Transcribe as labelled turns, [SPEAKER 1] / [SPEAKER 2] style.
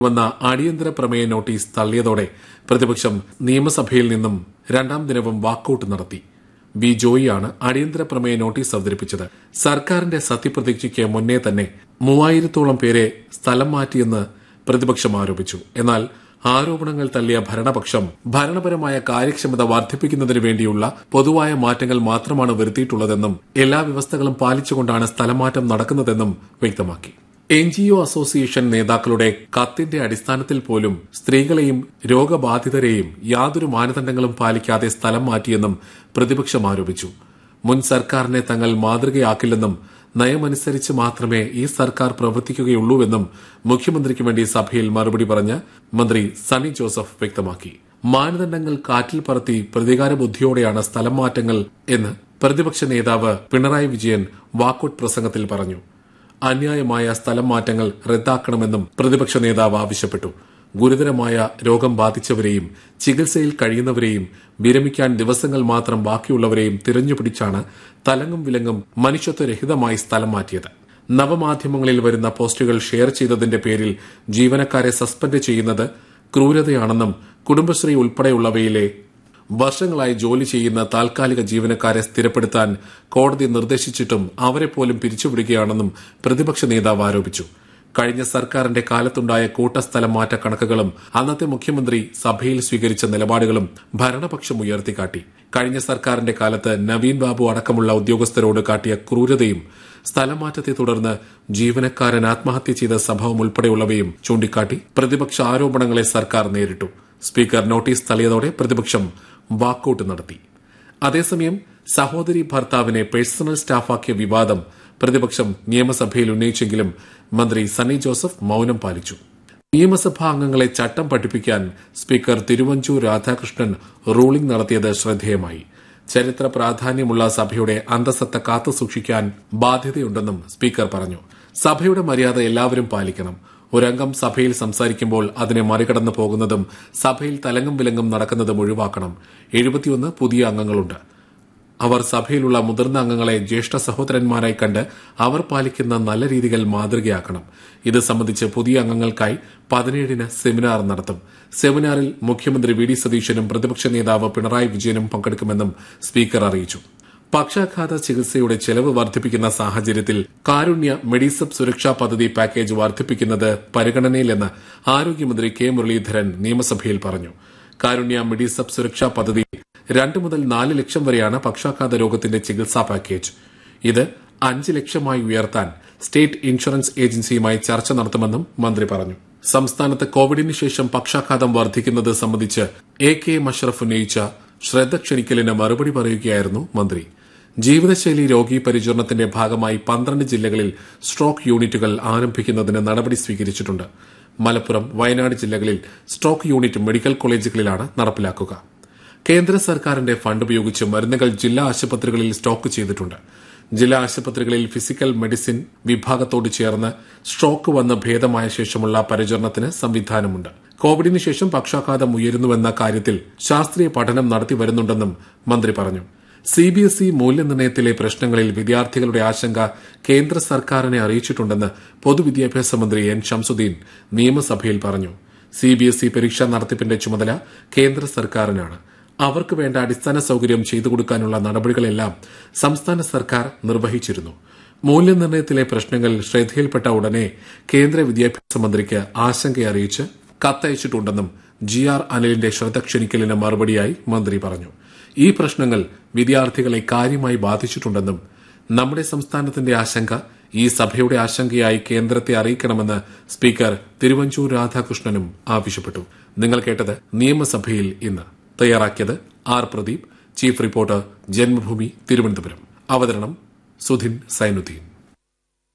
[SPEAKER 1] വന്ന അടിയന്തര പ്രമേയ നോട്ടീസ് തള്ളിയതോടെ പ്രതിപക്ഷം നിയമസഭയിൽ നിന്നും രണ്ടാം ദിനവും വാക്കൌട്ട് നടത്തി ബി ജോയിയാണ് അടിയന്തര പ്രമേയ നോട്ടീസ് അവതരിപ്പിച്ചത് സർക്കാരിന്റെ സത്യപ്രതിജ്ഞയ്ക്ക് മുന്നേ തന്നെ മൂവായിരത്തോളം പേരെ സ്ഥലം മാറ്റിയെന്ന് പ്രതിപക്ഷം ആരോപിച്ചു എന്നാൽ ആരോപണങ്ങൾ തള്ളിയ ഭരണപക്ഷം ഭരണപരമായ കാര്യക്ഷമത വർദ്ധിപ്പിക്കുന്നതിന് വേണ്ടിയുള്ള പൊതുവായ മാറ്റങ്ങൾ മാത്രമാണ് വരുത്തിയിട്ടുള്ളതെന്നും എല്ലാ വ്യവസ്ഥകളും പാലിച്ചുകൊണ്ടാണ് സ്ഥലമാറ്റം നടക്കുന്നതെന്നും വ്യക്തമാക്കി എൻ ജി ഒ അസോസിയേഷൻ നേതാക്കളുടെ കത്തിന്റെ അടിസ്ഥാനത്തിൽ പോലും സ്ത്രീകളെയും രോഗബാധിതരെയും യാതൊരു മാനദണ്ഡങ്ങളും പാലിക്കാതെ സ്ഥലം മാറ്റിയെന്നും പ്രതിപക്ഷം ആരോപിച്ചു മുൻ സർക്കാരിനെ തങ്ങൾ മാതൃകയാക്കില്ലെന്നും നയമനുസരിച്ച് മാത്രമേ ഈ സർക്കാർ പ്രവർത്തിക്കുകയുള്ളൂവെന്നും മുഖ്യമന്ത്രിക്ക് വേണ്ടി സഭയിൽ മറുപടി പറഞ്ഞ മന്ത്രി സണ്ണി ജോസഫ് വ്യക്തമാക്കി മാനദണ്ഡങ്ങൾ കാറ്റിൽ പറത്തി പ്രതികാര ബുദ്ധിയോടെയാണ് സ്ഥലം മാറ്റങ്ങൾ എന്ന് പ്രതിപക്ഷ നേതാവ് പിണറായി വിജയൻ വാക്കൌട്ട് പ്രസംഗത്തിൽ പറഞ്ഞു അന്യായമായ സ്ഥലം മാറ്റങ്ങൾ റദ്ദാക്കണമെന്നും പ്രതിപക്ഷ നേതാവ് ആവശ്യപ്പെട്ടു ഗുരുതരമായ രോഗം ബാധിച്ചവരെയും ചികിത്സയിൽ കഴിയുന്നവരെയും വിരമിക്കാൻ ദിവസങ്ങൾ മാത്രം ബാക്കിയുള്ളവരെയും തിരഞ്ഞുപിടിച്ചാണ് തലങ്ങും വിലങ്ങും മനുഷ്യത്വരഹിതമായി സ്ഥലം മാറ്റിയത് നവമാധ്യമങ്ങളിൽ വരുന്ന പോസ്റ്റുകൾ ഷെയർ ചെയ്തതിന്റെ പേരിൽ ജീവനക്കാരെ സസ്പെൻഡ് ചെയ്യുന്നത് ക്രൂരതയാണെന്നും കുടുംബശ്രീ ഉൾപ്പെടെയുള്ളവയിലെ വർഷങ്ങളായി ജോലി ചെയ്യുന്ന താൽക്കാലിക ജീവനക്കാരെ സ്ഥിരപ്പെടുത്താൻ കോടതി നിർദ്ദേശിച്ചിട്ടും അവരെ പോലും പിരിച്ചുവിടുകയാണെന്നും പ്രതിപക്ഷ നേതാവ് ആരോപിച്ചു കഴിഞ്ഞ സർക്കാരിന്റെ കാലത്തുണ്ടായ കൂട്ടസ്ഥലം മാറ്റ കണക്കുകളും അന്നത്തെ മുഖ്യമന്ത്രി സഭയിൽ സ്വീകരിച്ച നിലപാടുകളും ഭരണപക്ഷം ഉയർത്തിക്കാട്ടി കഴിഞ്ഞ സർക്കാരിന്റെ കാലത്ത് നവീൻ ബാബു അടക്കമുള്ള ഉദ്യോഗസ്ഥരോട് കാട്ടിയ ക്രൂരതയും സ്ഥലമാറ്റത്തെ തുടർന്ന് ജീവനക്കാരൻ ആത്മഹത്യ ചെയ്ത സംഭവം ഉൾപ്പെടെയുള്ളവയും ചൂണ്ടിക്കാട്ടി പ്രതിപക്ഷ ആരോപണങ്ങളെ സർക്കാർ നേരിട്ടു സ്പീക്കർ നോട്ടീസ് തള്ളിയതോടെ പ്രതിപക്ഷം വാക്കൌട്ട് നടത്തി അതേസമയം സഹോദരി ഭർത്താവിനെ പേഴ്സണൽ സ്റ്റാഫാക്കിയ വിവാദം പ്രതിപക്ഷം നിയമസഭയിൽ ഉന്നയിച്ചെങ്കിലും മന്ത്രി സണ്ണി ജോസഫ് മൌനം പാലിച്ചു നിയമസഭാ അംഗങ്ങളെ ചട്ടം പഠിപ്പിക്കാൻ സ്പീക്കർ തിരുവഞ്ചൂർ രാധാകൃഷ്ണൻ റൂളിംഗ് നടത്തിയത് ശ്രദ്ധേയമായി ചരിത്ര പ്രാധാന്യമുള്ള സഭയുടെ അന്തസത്ത കാത്തുസൂക്ഷിക്കാൻ ബാധ്യതയുണ്ടെന്നും സ്പീക്കർ പറഞ്ഞു സഭയുടെ മര്യാദ എല്ലാവരും പാലിക്കണം ഒരംഗം സഭയിൽ സംസാരിക്കുമ്പോൾ അതിനെ മറികടന്നു പോകുന്നതും സഭയിൽ തലങ്ങും വിലങ്ങും നടക്കുന്നതും ഒഴിവാക്കണം എഴുപത്തിയൊന്ന് പുതിയ അംഗങ്ങളുണ്ട് അവർ സഭയിലുള്ള മുതിർന്ന അംഗങ്ങളെ ജ്യേഷ്ഠ സഹോദരന്മാരായി കണ്ട് അവർ പാലിക്കുന്ന നല്ല രീതികൾ മാതൃകയാക്കണം ഇത് സംബന്ധിച്ച് പുതിയ അംഗങ്ങൾക്കായി പതിനേഴിന് സെമിനാർ നടത്തും സെമിനാറിൽ മുഖ്യമന്ത്രി വി ഡി സതീശനും പ്രതിപക്ഷ നേതാവ് പിണറായി വിജയനും പങ്കെടുക്കുമെന്നും സ്പീക്കർ അറിയിച്ചു പക്ഷാഘാത ചികിത്സയുടെ ചെലവ് വർദ്ധിപ്പിക്കുന്ന സാഹചര്യത്തിൽ കാരുണ്യ മെഡിസബ് സുരക്ഷാ പദ്ധതി പാക്കേജ് വർദ്ധിപ്പിക്കുന്നത് പരിഗണനയിലെന്ന് ആരോഗ്യമന്ത്രി കെ മുരളീധരൻ നിയമസഭയിൽ പറഞ്ഞു കാരുണ്യ മെഡിസബ് സുരക്ഷാ പദ്ധതി രണ്ട് മുതൽ നാല് ലക്ഷം വരെയാണ് പക്ഷാഘാത രോഗത്തിന്റെ ചികിത്സാ പാക്കേജ് ഇത് അഞ്ച് ലക്ഷമായി ഉയർത്താൻ സ്റ്റേറ്റ് ഇൻഷുറൻസ് ഏജൻസിയുമായി ചർച്ച നടത്തുമെന്നും മന്ത്രി പറഞ്ഞു സംസ്ഥാനത്ത് കോവിഡിന് ശേഷം പക്ഷാഘാതം വർദ്ധിക്കുന്നത് സംബന്ധിച്ച് എ കെ മഷ്റഫ് ഉന്നയിച്ച ശ്രദ്ധ ക്ഷണിക്കലിന് മറുപടി പറയുകയായിരുന്നു മന്ത്രി ജീവിതശൈലി രോഗി പരിചരണത്തിന്റെ ഭാഗമായി പന്ത്രണ്ട് ജില്ലകളിൽ സ്ട്രോക്ക് യൂണിറ്റുകൾ ആരംഭിക്കുന്നതിന് നടപടി സ്വീകരിച്ചിട്ടുണ്ട് മലപ്പുറം വയനാട് ജില്ലകളിൽ സ്ട്രോക്ക് യൂണിറ്റ് മെഡിക്കൽ കോളേജുകളിലാണ് നടപ്പിലാക്കുക കേന്ദ്ര സർക്കാരിന്റെ ഫണ്ട് ഉപയോഗിച്ച് മരുന്നുകൾ ജില്ലാ ആശുപത്രികളിൽ സ്റ്റോക്ക് ചെയ്തിട്ടുണ്ട് ജില്ലാ ആശുപത്രികളിൽ ഫിസിക്കൽ മെഡിസിൻ വിഭാഗത്തോട് ചേർന്ന് സ്ട്രോക്ക് വന്ന് ഭേദമായ ശേഷമുള്ള പരിചരണത്തിന് സംവിധാനമുണ്ട് കോവിഡിന് ശേഷം പക്ഷാഘാതം ഉയരുന്നുവെന്ന കാര്യത്തിൽ ശാസ്ത്രീയ പഠനം നടത്തി വരുന്നുണ്ടെന്നും മന്ത്രി പറഞ്ഞു സിബിഎസ്ഇ മൂല്യനിർണ്ണയത്തിലെ പ്രശ്നങ്ങളിൽ വിദ്യാർത്ഥികളുടെ ആശങ്ക കേന്ദ്ര സർക്കാരിനെ അറിയിച്ചിട്ടുണ്ടെന്ന് പൊതുവിദ്യാഭ്യാസ മന്ത്രി എൻ ഷംസുദ്ദീൻ നിയമസഭയിൽ പറഞ്ഞു സിബിഎസ്ഇ പരീക്ഷാ നടത്തിപ്പിന്റെ ചുമതല കേന്ദ്ര സർക്കാരിനാണ് അവർക്ക് വേണ്ട അടിസ്ഥാന സൌകര്യം ചെയ്തു കൊടുക്കാനുള്ള നടപടികളെല്ലാം സംസ്ഥാന സർക്കാർ നിർവഹിച്ചിരുന്നു മൂല്യനിർണ്ണയത്തിലെ പ്രശ്നങ്ങൾ ശ്രദ്ധയിൽപ്പെട്ട ഉടനെ കേന്ദ്ര വിദ്യാഭ്യാസ മന്ത്രിക്ക് ആശങ്കയറിയിച്ച് കത്തയച്ചിട്ടുണ്ടെന്നും ജി ആർ അനിലിന്റെ ശ്രദ്ധ ക്ഷണിക്കലിന് മറുപടിയായി മന്ത്രി പറഞ്ഞു ഈ പ്രശ്നങ്ങൾ വിദ്യാർത്ഥികളെ കാര്യമായി ബാധിച്ചിട്ടുണ്ടെന്നും നമ്മുടെ സംസ്ഥാനത്തിന്റെ ആശങ്ക ഈ സഭയുടെ ആശങ്കയായി കേന്ദ്രത്തെ അറിയിക്കണമെന്ന് സ്പീക്കർ തിരുവഞ്ചൂർ രാധാകൃഷ്ണനും ആവശ്യപ്പെട്ടു നിങ്ങൾ കേട്ടത് നിയമസഭയിൽ ഇന്ന് തയ്യാറാക്കിയത് R Pradeep chief reporter Janmabhumi Thiruvananthapuram അവതരണം സുധിൻ സൈനുദ്ദീൻ